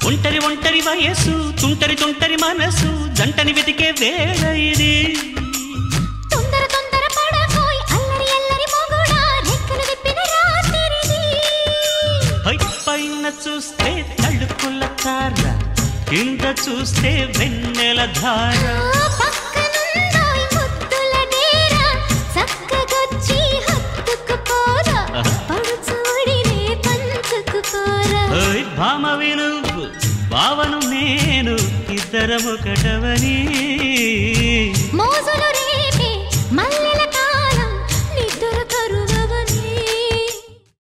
ఒంటరి ఒంటరి వయస్సు తుంటరి తుంటరి మనసు జంటని వెతికే వేళ ఇది తొందర తొందర పడకోయ్ అల్లరి అల్లరి మొగుడా రెక్కలు విప్పిన రాత్రిది హై పైన చూస్తే తళుకుల తార కింద చూస్తే వెన్నెల ధార ఆ పక్కనుందోయ్ ముద్దుల డేరా చక్కగొచ్చి హత్తుకుపోరా ఆహా. పడుచూడినే పంచుకుపోరా ఓయ్ భామవి నువ్వు భావను నేను ఇద్దరము కటవని మోజులు రేపే మల్ల